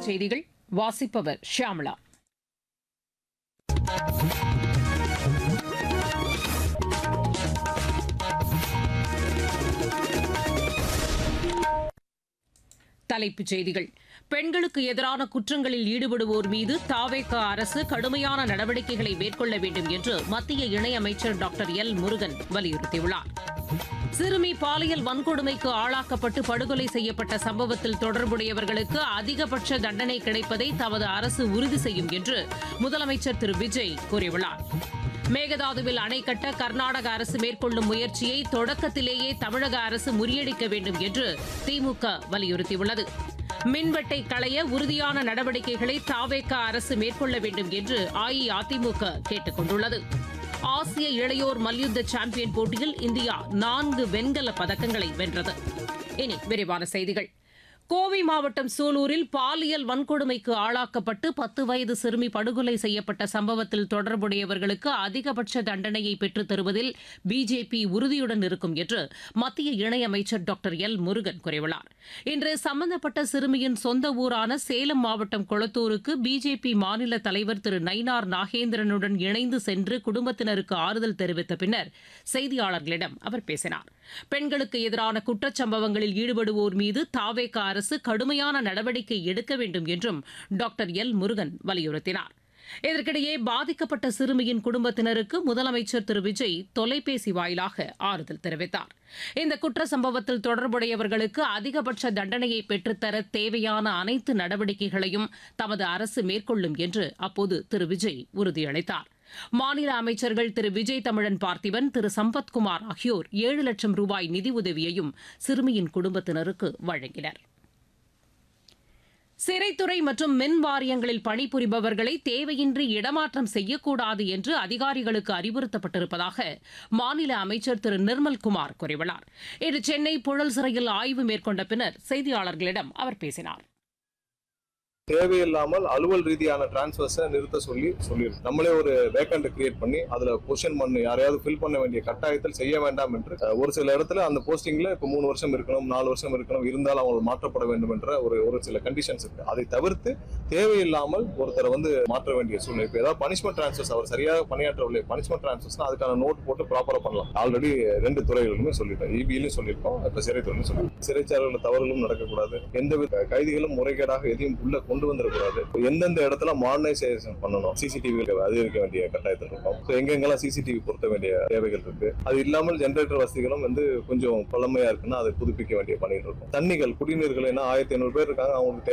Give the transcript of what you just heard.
செய்திகள் வாசிப்பவர் ஷியாமளா தலைப்புச் செய்திகள் பெண்களுக்கு எதிரான குற்றங்களில் ஈடுபடுவோர் மீது தாவேக அரசு கடுமையான நடவடிக்கைகளை மேற்கொள்ள வேண்டும் என்று மத்திய இணையமைச்சர் டாக்டர் எல் முருகன் வலியுறுத்தியுள்ளார் சிறுமி பாலியல் வன்கொடுமைக்கு ஆளாக்கப்பட்டு படுகொலை செய்யப்பட்ட சம்பவத்தில் தொடர்புடையவர்களுக்கு அதிகபட்ச தண்டனை கிடைப்பதை தமது அரசு உறுதி செய்யும் என்று முதலமைச்சர் திரு விஜய் கூறியுள்ளார் மேகதாதுவில் அணை கட்ட கர்நாடக அரசு மேற்கொள்ளும் முயற்சியை தொடக்கத்திலேயே தமிழக அரசு முறியடிக்க வேண்டும் என்று திமுக வலியுறுத்தியுள்ளது மின்வெட்டை களைய உறுதியான நடவடிக்கைகளை தாவேக அரசு மேற்கொள்ள வேண்டும் என்று அஇஅதிமுக கேட்டுக் கொண்டுள்ளது ஆசிய இளையோர் மல்யுத்த சாம்பியன் போட்டியில் இந்தியா நான்கு வெண்கல பதக்கங்களை வென்றது இனி விரிவான செய்திகள் கோவை மாவட்டம் சூலூரில் பாலியல் வன்கொடுமைக்கு ஆளாக்கப்பட்டு பத்து வயது சிறுமி படுகொலை செய்யப்பட்ட சம்பவத்தில் தொடர்புடையவர்களுக்கு அதிகபட்ச தண்டனையை பெற்றுத் தருவதில் பிஜேபி உறுதியுடன் இருக்கும் என்று மத்திய இணையமைச்சர் டாக்டர் எல் முருகன் கூறியுள்ளார் இன்று சம்பந்தப்பட்ட சிறுமியின் சொந்த ஊரான சேலம் மாவட்டம் கொளத்தூருக்கு பிஜேபி மாநில தலைவர் திரு நயினார் நாகேந்திரனுடன் இணைந்து சென்று குடும்பத்தினருக்கு ஆறுதல் தெரிவித்த பின்னர் செய்தியாளர்களிடம் அவர் பேசினார் பெண்களுக்கு எதிரான குற்றச்சம்பவங்களில் ஈடுபடுவோர் மீது தாவேக அரசு கடுமையான நடவடிக்கை எடுக்க வேண்டும் என்றும் டாக்டர் எல் முருகன் வலியுறுத்தினார் இதற்கிடையே பாதிக்கப்பட்ட சிறுமியின் குடும்பத்தினருக்கு முதலமைச்சர் திரு விஜய் தொலைபேசி வாயிலாக ஆறுதல் தெரிவித்தார் இந்த குற்ற சம்பவத்தில் தொடர்புடையவர்களுக்கு அதிகபட்ச தண்டனையை பெற்றுத்தர தேவையான அனைத்து நடவடிக்கைகளையும் தமது அரசு மேற்கொள்ளும் என்று அப்போது திரு விஜய் உறுதியளித்தார் மாநில அமைச்சர்கள் திரு விஜய் தமிழன் பார்த்திபன் திரு சம்பத்குமார் ஆகியோர் ஏழு லட்சம் ரூபாய் நிதி உதவியையும் சிறுமியின் குடும்பத்தினருக்கு வழங்கினர் சிறைத்துறை மற்றும் மின் வாரியங்களில் பணிபுரிபவர்களை தேவையின்றி இடமாற்றம் செய்யக்கூடாது என்று அதிகாரிகளுக்கு அறிவுறுத்தப்பட்டிருப்பதாக மாநில அமைச்சர் திரு நிர்மல்குமார் கூறியுள்ளார் இன்று சென்னை புழல் சிறையில் ஆய்வு மேற்கொண்ட பின்னர் செய்தியாளர்களிடம் அவர் பேசினார் தேவையில்லாமல் அலுவல் ரீதியான டிரான்ஸ்ஃபர்ஸை நிறுத்த சொல்லி சொல்லியிருக்கு நம்மளே ஒரு வேக்கண்ட் கிரியேட் பண்ணி அதுல பொசிஷன் பண்ணு யாரையாவது ஃபில் பண்ண வேண்டிய கட்டாயத்தில் செய்ய வேண்டாம் என்று அஹ், ஒரு சில இடத்துல அந்த போஸ்டிங்ல இப்போ மூணு வருஷம் இருக்கணும் நாலு வருஷம் இருக்கணும் இருந்தாலும் அவங்க மாற்றப்பட வேண்டும் என்ற ஒரு ஒரு சில கண்டிஷன்ஸ் இருக்கு அதை தவிர்த்து தேவையில்லாமல் ஒருத்தரை வந்து மாற்ற வேண்டிய சூழ்நிலை இப்போ ஏதாவது பனிஷ்மெண்ட் டிரான்ஸ்ஃபர்ஸ் அவர் சரியாக பணியாற்றவில்லை பனிஷ்மெண்ட் டிரான்ஸ்ஃபர்ஸ்னா அதுக்கான நோட் போட்டு ப்ராப்பரா பண்ணலாம் ஆல்ரெடி ரெண்டு துறைகளுமே சொல்லிட்டோம் இபியிலும் சொல்லியிருக்கோம் இப்போ சிறைத்துறையிலும் சொல்லியிருக்கோம் சிறைச்சாலையில் தவறுகளும் நடக்கக்கூடாது எந்தவித கைதிகளும் முறைகேடாக எதையும் உள்ள கொண்டு வந்துடக்கூடாது எந்தெந்த இடத்துல மாடர்னைசேஷன் பண்ணணும் சிசிடிவி அதிகரிக்க வேண்டிய கட்டாயத்தில் இருக்கும் ஸோ எங்கெங்கெல்லாம் சிசிடிவி பொருத்த வேண்டிய தேவைகள் இருக்கு அது இல்லாமல் ஜென்ரேட்டர் வசதிகளும் வந்து கொஞ்சம் பழமையா இருக்குன்னா அதை புதுப்பிக்க வேண்டிய பணிகள் இருக்கும் தண்ணிகள் குடிநீர்கள் ஏன்னா ஆயிரத்தி ஐநூறு பேர் இருக்காங்க அவங்களுக்கு